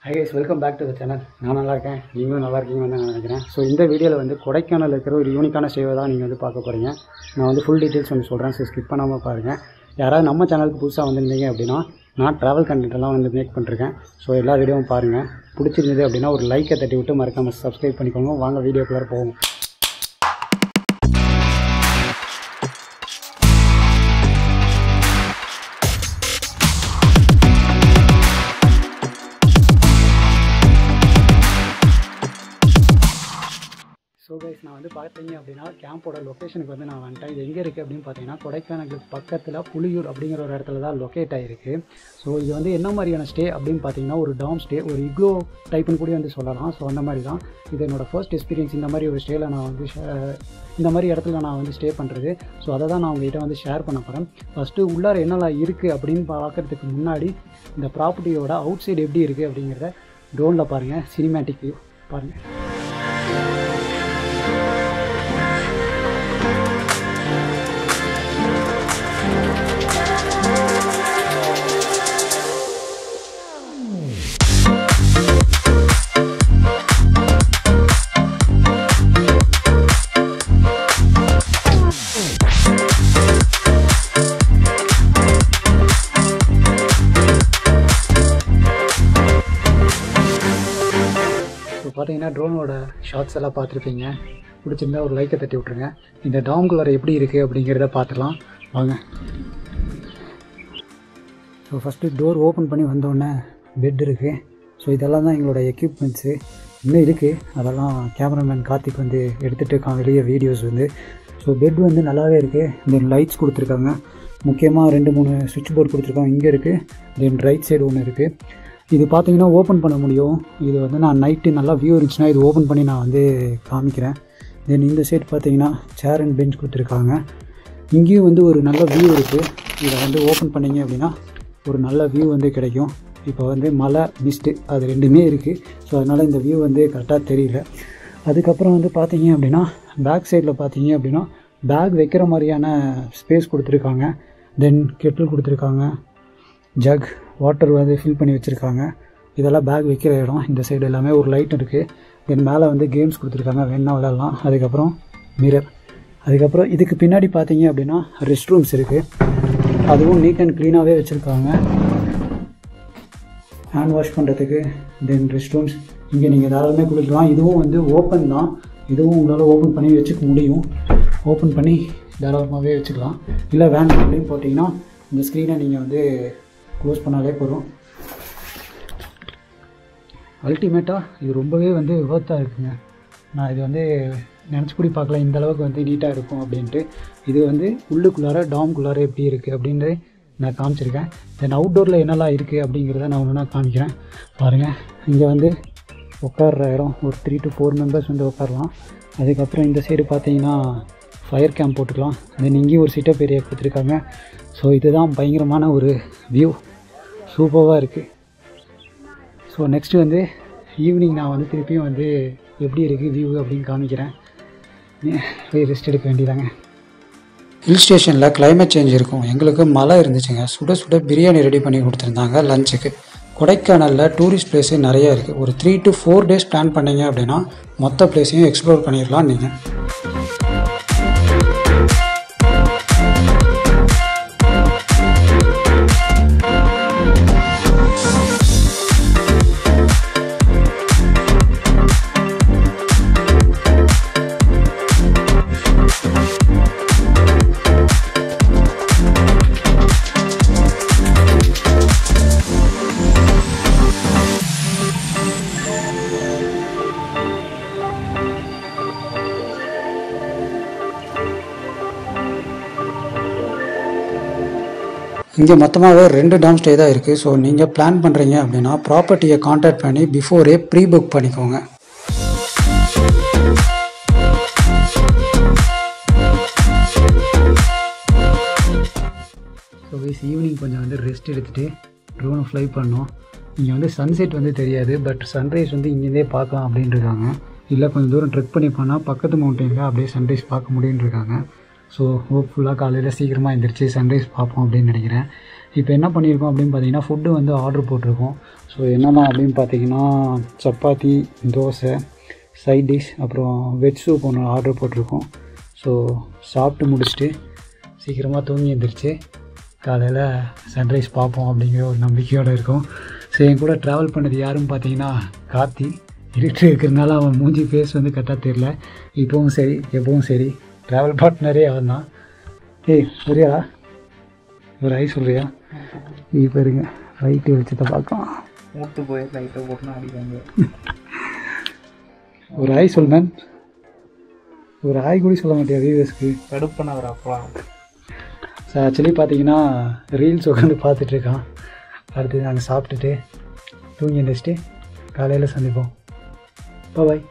high guys welcome back to the channel நான் நல்லா இருக்கேன் நீங்களும் நல்லா இருக்கீங்கன்னு நான் நினைக்கிறேன் ஸோ இந்த வீடியோவில் வந்து கொடைக்கானல் இருக்கிற ஒரு யூனிக்கான சேவை தான் நீங்கள் வந்து பார்க்க போகிறீங்க நான் வந்து ஃபுல் டீட்டெயில்ஸ் வந்து சொல்கிறேன் ஸோ ஸ்கிப் பண்ணாமல் பாருங்கள் யாராவது நம்ம சேனலுக்கு புதுசாக வந்திருந்தீங்க அப்படின்னா நான் ட்ராவல் கண்டென்ட் எல்லாம் வந்து மேக் பண்ணிருக்கேன் ஸோ எல்லா வீடியோவும் பாருங்கள் பிடிச்சிருந்தது அப்படின்னா ஒரு லைக்கை தட்டி விட்டு மறக்காமல் சப்ஸ்கிரைப் பண்ணிக்கோங்க வாங்க வீடியோக்குள்ளே போவோம் ஸோ கைஸ் நான் வந்து பார்த்தீங்க அப்படின்னா கேம்போட லொக்கேஷனுக்கு வந்து நான் வந்துட்டேன் இது எங்கே இருக்குது அப்படின்னு பார்த்தீங்கன்னா கொடைக்கானலுக்கு பக்கத்தில் புலியூர் அப்படிங்கிற ஒரு இடத்துல தான் லொக்கேட் ஆகிருக்கு ஸோ இது வந்து என்ன மாதிரியான ஸ்டே அப்படின்னு பார்த்தீங்கன்னா ஒரு டாம் ஸ்டே ஒரு இக்லோ டைப்புன்னு கூட வந்து சொல்லலாம் ஸோ அந்த மாதிரி தான் இது என்னோட ஃபர்ஸ்ட் எக்ஸ்பீரியன்ஸ் இந்த மாதிரி ஒரு ஸ்டேயில் நான் வந்து share- இந்த மாதிரி இடத்துல நான் வந்து ஸ்டே பண்ணுறது ஸோ அதை தான் நான் உங்ககிட்ட வந்து ஷேர் பண்ண போகிறேன் ஃபஸ்ட்டு உள்ளார என்னெல்லாம் இருக்குது அப்படின்னு பார்க்கறதுக்கு முன்னாடி இந்த ப்ராப்பர்ட்டியோட அவுட் சைடு எப்படி இருக்குது அப்படிங்கிறத ட்ரோனில் பாருங்கள் சினிமேட்டிக் வியூ பாருங்கள் இப்போ பார்த்தீங்கன்னா ட்ரோனோட ஷார்ட்ஸ் எல்லாம் பார்த்துருப்பீங்க பிடிச்சிருந்தா ஒரு லைக்கை தட்டி விட்ருங்க இந்த டாம்குள்ளார எப்படி இருக்குது அப்படிங்கிறத பார்த்துக்கலாம் வாங்க ஸோ ஃபஸ்ட்டு டோர் ஓப்பன் பண்ணி வந்தோடனே பெட் இருக்குது ஸோ இதெல்லாம் தான் எங்களோட எக்யூப்மெண்ட்ஸு இன்னும் இருக்குது அதெல்லாம் கேமராமேன் கார்த்திக் வந்து எடுத்துகிட்டு இருக்கான் வெளியே வீடியோஸ் வந்து ஸோ பெட் வந்து நல்லாவே இருக்குது தென் லைட்ஸ் கொடுத்துருக்காங்க முக்கியமாக ரெண்டு மூணு சுவிட்ச் போர்டு கொடுத்துருக்காங்க இங்கே இருக்குது தென் ரைட் சைடு ஒன்று இருக்குது இது பார்த்தீங்கன்னா ஓப்பன் பண்ண முடியும் இது வந்து நான் நைட்டு நல்லா வியூ இருந்துச்சுன்னா இது ஓப்பன் பண்ணி நான் வந்து காமிக்கிறேன் தென் இந்த சைடு பார்த்தீங்கன்னா சேர் அண்ட் பெஞ்ச் கொடுத்துருக்காங்க இங்கேயும் வந்து ஒரு நல்ல வியூ இருக்குது இதை வந்து ஓப்பன் பண்ணீங்க அப்படின்னா ஒரு நல்ல வியூ வந்து கிடைக்கும் இப்போ வந்து மலை மிஸ்ட்டு அது ரெண்டுமே இருக்குது ஸோ அதனால் இந்த வியூ வந்து கரெக்டாக தெரியல அதுக்கப்புறம் வந்து பார்த்தீங்க அப்படின்னா பேக் சைடில் பார்த்தீங்க அப்படின்னா பேக் வைக்கிற மாதிரியான ஸ்பேஸ் கொடுத்துருக்காங்க தென் கெட்டில் கொடுத்துருக்காங்க ஜக் வாட்டர் வந்து ஃபில் பண்ணி வச்சுருக்காங்க இதெல்லாம் பேக் வைக்கிற இடம் இந்த சைடு எல்லாமே ஒரு லைட் இருக்குது தென் மேலே வந்து கேம்ஸ் கொடுத்துருக்காங்க வேணா விளையாடலாம் அதுக்கப்புறம் மிரர் அதுக்கப்புறம் இதுக்கு பின்னாடி பார்த்தீங்க அப்படின்னா ரெஸ்ட் ரூம்ஸ் இருக்குது அதுவும் நீட் அண்ட் க்ளீனாகவே வச்சுருக்காங்க ஹேண்ட் வாஷ் பண்ணுறதுக்கு தென் ரெஸ்ட் ரூம்ஸ் இங்கே நீங்கள் தாராளமே குளிக்கலாம் இதுவும் வந்து ஓப்பன் தான் இதுவும் உங்களால் ஓப்பன் பண்ணி வச்சுக்க முடியும் ஓப்பன் பண்ணி தாராளமாகவே வச்சுக்கலாம் இல்லை வேண்டாம் அப்படின்னு போட்டிங்கன்னா இந்த ஸ்க்ரீனை நீங்கள் வந்து க்ளோஸ் பண்ணாலே போதும் அல்டிமேட்டாக இது ரொம்பவே வந்து ஒர்த்தாக இருக்குங்க நான் இது வந்து நினச்சி கூட பார்க்கல இந்த அளவுக்கு வந்து நீட்டாக இருக்கும் அப்படின்ட்டு இது வந்து உள்ளுக்குள்ளார டாம்குள்ளார எப்படி இருக்குது அப்படின்ட்டு நான் காமிச்சிருக்கேன் தென் அவுட்டோரில் என்னெல்லாம் இருக்குது அப்படிங்கிறத நான் ஒன்று காமிக்கிறேன் பாருங்கள் இங்கே வந்து உட்கார்ற இடம் ஒரு த்ரீ டு ஃபோர் மெம்பர்ஸ் வந்து உட்காரலாம் அதுக்கப்புறம் இந்த சைடு பார்த்தீங்கன்னா ஃபயர் கேம்ப் போட்டுக்கலாம் தென் இங்கேயும் ஒரு சிட்டப் ஏரியா கொடுத்துருக்காங்க ஸோ இதுதான் பயங்கரமான ஒரு வியூ சூப்பராக இருக்குது ஸோ நெக்ஸ்ட் வந்து ஈவினிங் நான் வந்து திருப்பியும் வந்து எப்படி இருக்குது வியூ அப்படின்னு காமிக்கிறேன் போய் ரெஸ்ட் எடுக்க வேண்டியதாங்க ஹில் ஸ்டேஷனில் climate சேஞ்ச் இருக்கும் எங்களுக்கு மழை இருந்துச்சுங்க சுட சுட பிரியாணி ரெடி பண்ணி கொடுத்துருந்தாங்க லஞ்சுக்கு கொடைக்கானலில் டூரிஸ்ட் பிளேஸு நிறைய இருக்குது ஒரு three to four days plan பண்ணீங்க அப்படின்னா மொத்த பிளேஸையும் எக்ஸ்ப்ளோர் பண்ணிடலாம் நீங்கள் இங்கே மொத்தமாகவே ரெண்டு டாம் ஸ்டே தான் இருக்குது ஸோ நீங்கள் பிளான் பண்ணுறீங்க அப்படின்னா ப்ராப்பர்ட்டியை காண்டாக்ட் பண்ணி பிஃபோரே ப்ரீ புக் பண்ணிக்கோங்க ஸோ வைஸ் ஈவினிங் கொஞ்சம் வந்து ரெஸ்ட் எடுத்துகிட்டு ட்ரோனை ஃப்ளை பண்ணோம் இங்கே வந்து சன்செட் வந்து தெரியாது பட் சன்ரைஸ் வந்து இங்கேருந்தே பார்க்கலாம் அப்படின்னு இருக்காங்க இல்லை கொஞ்சம் தூரம் ட்ரெக் பண்ணி போனால் பக்கத்து மவுண்டனில் அப்படியே சன்ரைஸ் பார்க்க முடியும்னு இருக்காங்க ஸோ ஹோப்ஃபுல்லாக காலையில் சீக்கிரமாக எந்திரிச்சு சன்ரைஸ் பார்ப்போம் அப்படின்னு நினைக்கிறேன் இப்போ என்ன பண்ணியிருக்கோம் அப்படின்னு பார்த்தீங்கன்னா ஃபுட்டு வந்து ஆர்டர் போட்டிருக்கோம் ஸோ என்னென்ன அப்படின்னு பார்த்தீங்கன்னா சப்பாத்தி தோசை சைட் டிஷ் அப்புறம் வெஜ் சூப் ஒன்று ஆர்டர் போட்டிருக்கோம் ஸோ சாப்பிட்டு முடிச்சுட்டு சீக்கிரமாக தூங்கி எழுந்திரிச்சு காலையில் சன்ரைஸ் பார்ப்போம் அப்படிங்கிற ஒரு நம்பிக்கையோடு இருக்கும் ஸோ என் கூட ட்ராவல் பண்ணது யாருன்னு பார்த்தீங்கன்னா கார்த்தி இருட்டு இருக்கிறதுனால அவன் மூஞ்சி ஃபேஸ் வந்து கரெக்டாக தெரில இப்போவும் சரி எப்பவும் சரி ட்ராவல் பார்ட்னரே அவன் தான் ஏய் சரியாடா ஒரு ஐ சொல்கிறியா இப்போ இருங்க ரைட்டு வெளிச்சத்தை பார்க்கலாம் மூட்டு போய் லைட்டாக போட்டுனா அடிக்காங்க ஒரு ஆய் சொல் மேம் ஒரு ஆய் கூட சொல்ல மாட்டியா வியூவர்ஸ்க்கு கடுப்பனவர் அப்பலாம் ஸோ ஆக்சுவலி பார்த்தீங்கன்னா ரீல்ஸ் உட்காந்து பார்த்துட்ருக்கான் அடுத்து நாங்கள் சாப்பிட்டுட்டு தூங்கி எழுந்திரிச்சிட்டு காலையில் சந்திப்போம் பாய்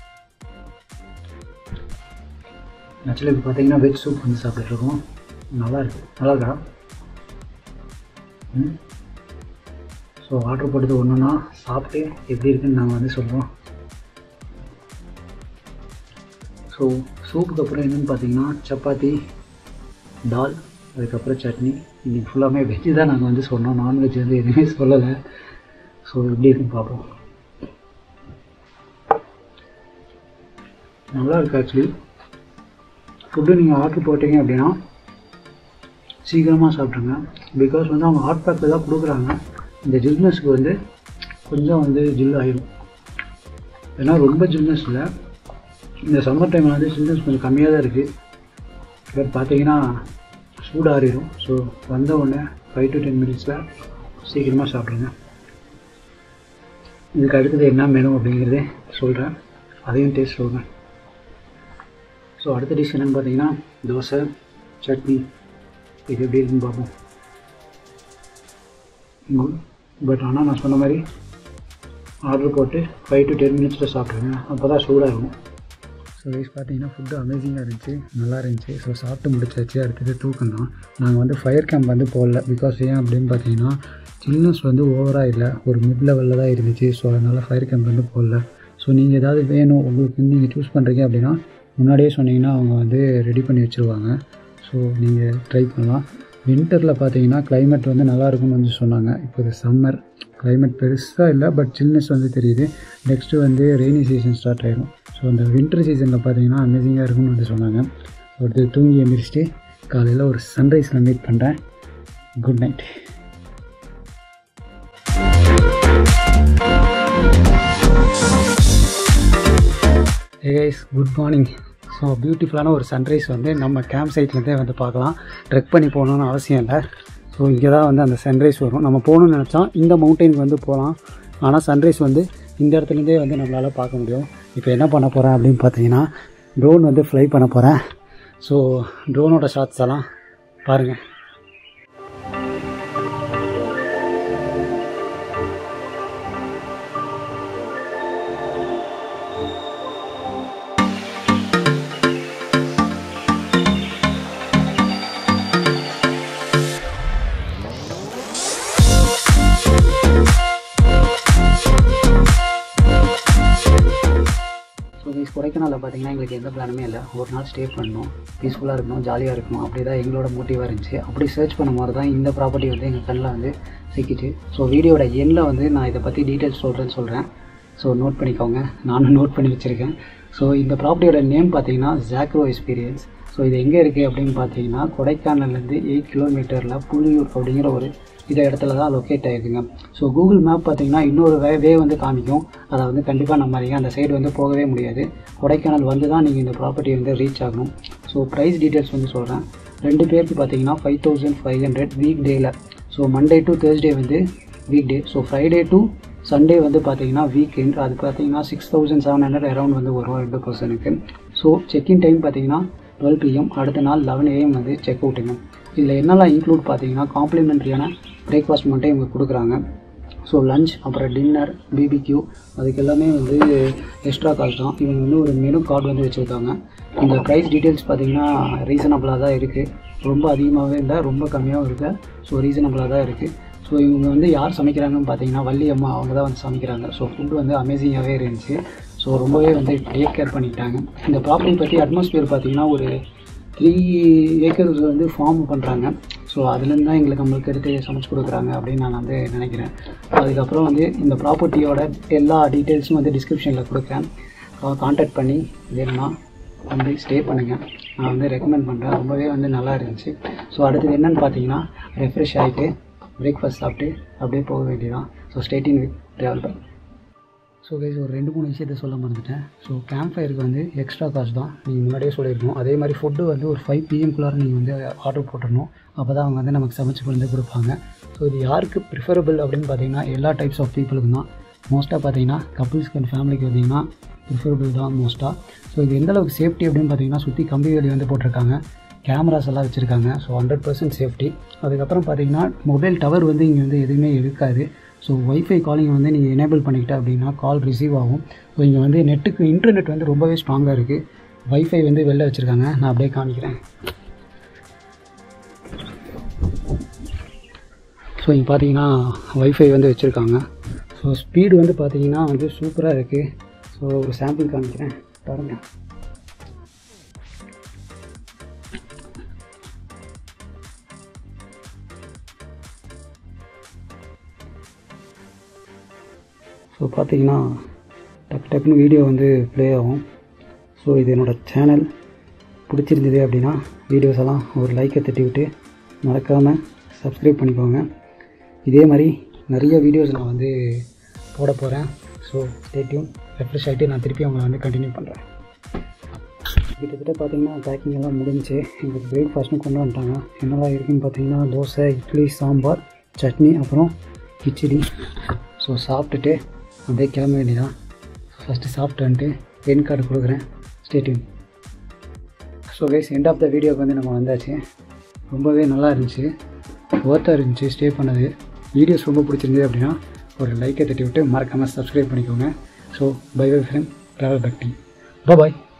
ஆக்சுவலி இப்போ பார்த்தீங்கன்னா வெஜ் சூப் வந்து சாப்பிட்டுருக்கோம் நல்லா இருக்கு நல்லா இருக்கா ம் ஸோ ஆர்டர் போட்டது ஒன்றுனா சாப்பிட்டு எப்படி இருக்குன்னு நாங்கள் வந்து சொல்கிறோம் ஸோ சூப்புக்கு அப்புறம் என்னென்னு பார்த்தீங்கன்னா சப்பாத்தி தால் அதுக்கப்புறம் சட்னி இன்றைக்கி ஃபுல்லாமே வெஜ்ஜு தான் நாங்கள் வந்து சொன்னோம் நான்வெஜ் வந்து எதுவுமே சொல்லலை ஸோ எப்படி இருக்குன்னு பார்ப்போம் நல்லா இருக்கு ஆக்சுவலி ஃபுட்டு நீங்கள் ஆர்டர் போட்டிங்க அப்படின்னா சீக்கிரமாக சாப்பிட்ருங்க பிகாஸ் வந்து அவங்க ஹாட் பேக்கில் தான் கொடுக்குறாங்க இந்த ஜில்னஸ்க்கு வந்து கொஞ்சம் வந்து ஜில் ஆயிடும் ஏன்னா ரொம்ப ஜில்னஸ் இல்லை இந்த சம்மர் டைமில் வந்து ஜில்னஸ் கொஞ்சம் கம்மியாக தான் இருக்குது பட் பார்த்தீங்கன்னா சூடாறிடும் ஸோ வந்த உடனே ஃபைவ் டு டென் மினிட்ஸில் சீக்கிரமாக சாப்பிட்ருங்க இதுக்கு அடுத்தது என்ன மெனு அப்படிங்கிறதே சொல்கிறேன் அதையும் டேஸ்ட் சொல்கிறேன் ஸோ அடுத்த டிஷ் என்னென்னு பார்த்தீங்கன்னா தோசை சட்னி இது எப்படி இருக்குன்னு பார்ப்போம் குட் பட் ஆனால் நான் சொன்ன மாதிரி ஆர்டர் போட்டு ஃபைவ் டு டென் மினிட்ஸில் சாப்பிட்ருங்க அப்போ தான் சூடாக இருக்கும் ஸோ கைஸ் பார்த்தீங்கன்னா ஃபுட்டு அமேசிங்காக இருந்துச்சு நல்லா இருந்துச்சு ஸோ சாப்பிட்டு முடிச்சாச்சு அடுத்தது தூக்கம் தான் நாங்கள் வந்து ஃபயர் கேம்ப் வந்து போடல பிகாஸ் ஏன் அப்படின்னு பார்த்தீங்கன்னா சில்னஸ் வந்து ஓவராக இல்லை ஒரு மிட் லெவலில் தான் இருந்துச்சு ஸோ அதனால் ஃபயர் கேம்ப் வந்து போடல ஸோ நீங்கள் ஏதாவது வேணும் உங்களுக்கு நீங்கள் சூஸ் பண்ணுறீங்க அப்படின்னா முன்னாடியே சொன்னீங்கன்னா அவங்க வந்து ரெடி பண்ணி வச்சுருவாங்க ஸோ நீங்கள் ட்ரை பண்ணலாம் வின்டரில் பார்த்தீங்கன்னா climate வந்து நல்லா இருக்கும்னு வந்து சொன்னாங்க இப்போ இது சம்மர் climate பெருசாக இல்லை பட் சில்னஸ் வந்து தெரியுது நெக்ஸ்ட்டு வந்து ரெய்னி சீசன் ஸ்டார்ட் ஆயிடும் ஸோ அந்த வின்டர் சீசனில் பார்த்தீங்கன்னா அமேசிங்காக இருக்கும்னு வந்து சொன்னாங்க அடுத்து தூங்கி எழுந்திரிச்சிட்டு காலையில் ஒரு சன்ரைஸில் மீட் பண்ணுறேன் good night hey guys good morning so பியூட்டிஃபுல்லான ஒரு சன்ரைஸ் வந்து நம்ம கேம்ப் சைட்லேருந்தே வந்து பார்க்கலாம் ட்ரெக் பண்ணி போகணுன்னு அவசியம் இல்லை ஸோ இங்கே தான் வந்து அந்த சன்ரைஸ் வரும் நம்ம போகணும்னு நினச்சா இந்த மவுண்டெயினுக்கு வந்து போகலாம் ஆனால் சன்ரைஸ் வந்து இந்த இடத்துலேருந்தே வந்து நம்மளால் பார்க்க முடியும் இப்போ என்ன பண்ண போகிறேன் அப்படின்னு பார்த்தீங்கன்னா ட்ரோன் வந்து ஃப்ளை பண்ண போகிறேன் ஸோ ட்ரோனோட ஷாட்ஸ் எல்லாம் பாருங்கள் ஸோ கைஸ் கொடைக்கானலில் பார்த்தீங்கன்னா எங்களுக்கு எந்த பிளானுமே இல்லை ஒரு நாள் ஸ்டே பண்ணணும் பீஸ்ஃபுல்லாக இருக்கணும் ஜாலியாக இருக்கணும் அப்படி தான் எங்களோட மோட்டிவாக இருந்துச்சு அப்படி சர்ச் பண்ணும் போது தான் இந்த ப்ராப்பர்ட்டி வந்து எங்கள் கண்ணில் வந்து சிக்கிச்சு ஸோ வீடியோட எண்ணில் வந்து நான் இதை பற்றி டீட்டெயில்ஸ் சொல்கிறேன்னு சொல்கிறேன் ஸோ நோட் பண்ணிக்கோங்க நானும் நோட் பண்ணி வச்சுருக்கேன் ஸோ இந்த ப்ராப்பர்ட்டியோட நேம் பார்த்தீங்கன்னா ஜாக்ரோ எக்ஸ்பீரியன்ஸ் ஸோ இது எங்கே இருக்குது அப்படின்னு பார்த்தீங்கன்னா கொடைக்கானல்லேருந்து எயிட் கிலோமீட்டரில் புலியூர் அப்படிங்கிற ஒரு இந்த இடத்துல தான் லொக்கேட் ஆகிருக்குங்க ஸோ கூகுள் மேப் பார்த்தீங்கன்னா இன்னொரு வே வே வந்து காமிக்கும் அதை வந்து கண்டிப்பாக நம்ம அறிங்க அந்த சைடு வந்து போகவே முடியாது கொடைக்கானல் வந்து தான் நீங்கள் இந்த ப்ராப்பர்ட்டி வந்து ரீச் ஆகணும் ஸோ ப்ரைஸ் டீட்டெயில்ஸ் வந்து சொல்கிறேன் ரெண்டு பேருக்கு பார்த்தீங்கன்னா five thousand five hundred week டேயில் ஸோ மண்டே டு தேர்ஸ்டே வந்து weekday so Friday to Sunday வந்து பார்த்தீங்கன்னா வீக்கெண்ட் அது பார்த்தீங்கன்னா six thousand seven hundred around வந்து வரும் ரெண்டு பர்சனுக்கு ஸோ செக்இன் டைம் பார்த்தீங்கன்னா டுவெல் பிஎம் அடுத்த நாள் லெவன் ஏஎம் வந்து செக் அவுட்டுங்க இதில் என்னெல்லாம் இன்க்ளூட் பார்த்தீங்கன்னா காம்ப்ளிமெண்ட்ரியான பிரேக்ஃபாஸ்ட் மட்டும் இவங்க கொடுக்குறாங்க ஸோ லஞ்ச் அப்புறம் டின்னர் பிபிக்யூ அதுக்கு எல்லாமே வந்து எக்ஸ்ட்ரா காஸ்ட் தான் இவங்க வந்து ஒரு மெனு கார்டு வந்து வச்சுருக்காங்க இந்த ப்ரைஸ் டீட்டெயில்ஸ் பார்த்தீங்கன்னா ரீசனபிளாக தான் இருக்குது ரொம்ப அதிகமாகவே இல்லை ரொம்ப கம்மியாகவும் இருக்குது ஸோ ரீசனபிளாக தான் இருக்குது ஸோ இவங்க வந்து யார் சமைக்கிறாங்கன்னு பார்த்தீங்கன்னா வள்ளி அம்மா அவங்க தான் வந்து சமைக்கிறாங்க ஸோ ஃபுட்டு வந்து அமேசிங்காகவே இருந்துச்சு ஸோ ரொம்பவே வந்து டேக் கேர் பண்ணிட்டாங்க இந்த ப்ராப்பர்ட்டி பற்றி அட்மாஸ்பியர் பார்த்தீங்கன்னா ஒரு த்ரீ ஏக்கர்ஸ் வந்து ஃபார்ம் பண்ணுறாங்க ஸோ அதுலேருந்து தான் எங்களுக்கு நம்மளுக்கு எடுத்து சமைச்சு கொடுக்குறாங்க அப்படின்னு நான் வந்து நினைக்கிறேன் அதுக்கப்புறம் வந்து இந்த ப்ராப்பர்ட்டியோட எல்லா டீட்டெயில்ஸும் வந்து டிஸ்கிரிப்ஷனில் கொடுக்குறேன் காண்டாக்ட் பண்ணி வேணும்னா வந்து ஸ்டே பண்ணுங்கள் நான் வந்து ரெக்கமெண்ட் பண்ணுறேன் ரொம்பவே வந்து நல்லா இருந்துச்சு ஸோ அடுத்தது என்னன்னு பார்த்தீங்கன்னா ரெஃப்ரெஷ் ஆகிட்டு பிரேக்ஃபாஸ்ட் சாப்பிட்டு அப்படியே போக வேண்டியதான் so starting with travel by so guys ஒரு ரெண்டு மூணு விஷயத்த சொல்ல மறந்துட்டேன் ஸோ கேம்ப் ஃபயருக்கு வந்து எக்ஸ்ட்ரா காசு தான் நீங்கள் முன்னாடியே சொல்லியிருக்கணும் அதே மாதிரி ஃபுட்டு வந்து ஒரு ஃபைவ் பிஎம்குள்ளார நீங்கள் வந்து ஆர்டர் போட்டுடணும் அப்போ தான் அவங்க வந்து நமக்கு சமைச்சு கொண்டு வந்து கொடுப்பாங்க ஸோ இது யாருக்கு ப்ரிஃபரபிள் அப்படின்னு பார்த்தீங்கன்னா எல்லா டைப்ஸ் ஆஃப் பீப்புளுக்கும் தான் மோஸ்ட்டாக பார்த்தீங்கன்னா கப்புள்ஸ்க்கு அண்ட் ஃபேமிலிக்கு பார்த்தீங்கன்னா ப்ரிஃபரபிள் தான் மோஸ்ட்டாக ஸோ இது எந்த அளவுக்கு சேஃப்டி அப்படின்னு பார்த்தீங்கன்னா சுற்றி கம்பி வேலி வந்து போட்டிருக்காங்க கேமராஸ் எல்லாம் வச்சுருக்காங்க ஸோ ஹண்ட்ரட் பர்சன்ட் சேஃப்டி அதுக்கப்புறம் பார்த்தீங்கன்னா மொபைல் டவர் வந்து இங்கே வந்து எதுவுமே இருக்காது ஸோ ஒய்ஃபை காலிங் வந்து நீங்கள் எனேபிள் பண்ணிக்கிட்ட அப்படின்னா கால் ரிசீவ் ஆகும் ஸோ இங்கே வந்து நெட்டுக்கு இன்டர்நெட் வந்து ரொம்பவே ஸ்ட்ராங்காக இருக்குது வைஃபை வந்து வெளில வச்சுருக்காங்க நான் அப்படியே காமிக்கிறேன் ஸோ இங்கே பார்த்தீங்கன்னா வைஃபை வந்து வச்சுருக்காங்க ஸோ ஸ்பீடு வந்து பார்த்தீங்கன்னா வந்து சூப்பராக இருக்குது ஸோ ஒரு சாம்பிள் காமிக்கிறேன் பாருங்கள் ஸோ பார்த்தீங்கன்னா டக்கு டக்குன்னு வீடியோ வந்து ப்ளே ஆகும் ஸோ இது என்னோடய சேனல் பிடிச்சிருந்தது அப்படின்னா வீடியோஸ் எல்லாம் ஒரு லைக்கை தட்டி விட்டு மறக்காமல் சப்ஸ்கிரைப் பண்ணிக்கோங்க இதே மாதிரி நிறைய வீடியோஸ் நான் வந்து போட போகிறேன் ஸோ ஸ்டேட்யூன் ரெஃப்ரெஷ் ஆகிட்டு நான் திருப்பி அவங்களை வந்து கண்டினியூ பண்ணுறேன் கிட்டத்தட்ட பார்த்தீங்கன்னா பேக்கிங் எல்லாம் முடிஞ்சு எங்களுக்கு பிரேக்ஃபாஸ்ட்டும் கொண்டு வந்துட்டாங்க என்னெல்லாம் இருக்குன்னு பார்த்தீங்கன்னா தோசை இட்லி சாம்பார் சட்னி அப்புறம் கிச்சடி ஸோ சாப்பிட்டுட்டு அப்படியே கிளம்ப வேண்டியதான் ஃபஸ்ட்டு சாப்பிட்டு வந்துட்டு பென் கார்டு கொடுக்குறேன் stay tuned so guys end of the வீடியோக்கு வந்து நம்ம வந்தாச்சு ரொம்பவே நல்லா இருந்துச்சு ஒர்த்தாக இருந்துச்சு ஸ்டே பண்ணது வீடியோஸ் ரொம்ப பிடிச்சிருந்தது அப்படின்னா ஒரு லைக்கை தட்டி விட்டு மறக்காமல் சப்ஸ்கிரைப் பண்ணிக்கோங்க so bye bye friend travel buddy பாய்